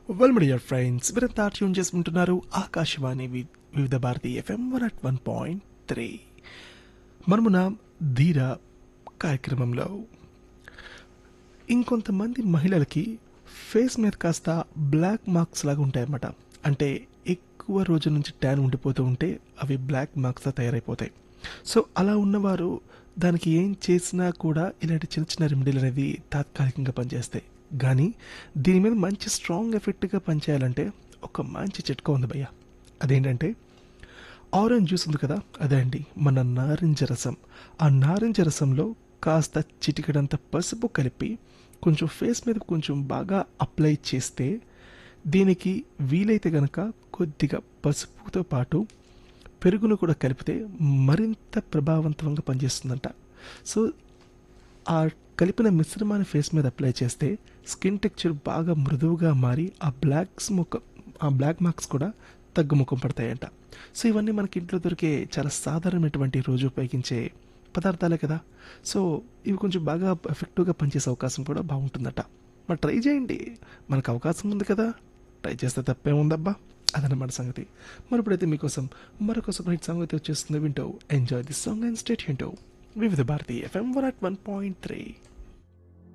well my dear friends మీరంతా tune చేసుకుంటున్నారు ఆకాశవాణి వి- Vividh Bharati FM one at one point three మనమున ధీర కార్యక్రమంలో ఇంకొంతమంది మహిళలకి ఫేస్ మీద కాస్త బ్లాక్ మార్క్స్ లాగా ఉంటాయన్నమాట అంటే ఎక్కువ రోజుల నుంచి ట్యాన్ ఉండిపోతూ ఉంటే అవి బ్లాక్ మార్క్స్గా తయారైపోతాయి సో అలా ఉన్నవారు దానికి ఏం చేసినా కూడా ఇలాంటి చిన్న చిన్న రెమెడీలు అనేవి తాత్కాలికంగా పనిచేస్తాయి కానీ దీని మీద మంచి స్ట్రాంగ్ ఎఫెక్ట్గా పనిచేయాలంటే ఒక మంచి చిట్కా ఉంది భయ్య అదేంటంటే ఆరెంజ్ జ్యూస్ ఉంది కదా అదే అండి మన నారింజ రసం ఆ నారింజ రసంలో కాస్త చిటికడంత పసుపు కలిపి కొంచెం ఫేస్ మీద కొంచెం బాగా అప్లై చేస్తే దీనికి వీలైతే గనక కొద్దిగా పసుపుతో పాటు పెరుగును కూడా కలిపితే మరింత ప్రభావవంతంగా పనిచేస్తుందంట సో ఆ కలిపిన మిశ్రమాన్ని ఫేస్ మీద అప్లై చేస్తే స్కిన్ టెక్చర్ బాగా మృదువుగా మారి ఆ బ్లాక్స్ ముఖం ఆ బ్లాక్ మార్క్స్ కూడా తగ్గుముఖం పడతాయంట సో ఇవన్నీ మనకి ఇంట్లో దొరికే చాలా సాధారణమైనటువంటి రోజు ఉపయోగించే పదార్థాలే కదా సో ఇవి కొంచెం బాగా ఎఫెక్టివ్గా పనిచేసే అవకాశం కూడా బాగుంటుందట మరి ట్రై చేయండి మనకు అవకాశం ఉంది కదా ట్రై చేస్తే తప్పేముందబ్బా అదనమాట సంగతి మరి ఇప్పుడైతే మీకోసం మరొక సూపర్ హిట్ సాంగ్ అయితే వచ్చేస్తుంది వింటూ enjoy this song and stay వింటూ Vividh Bharati FM one at one point three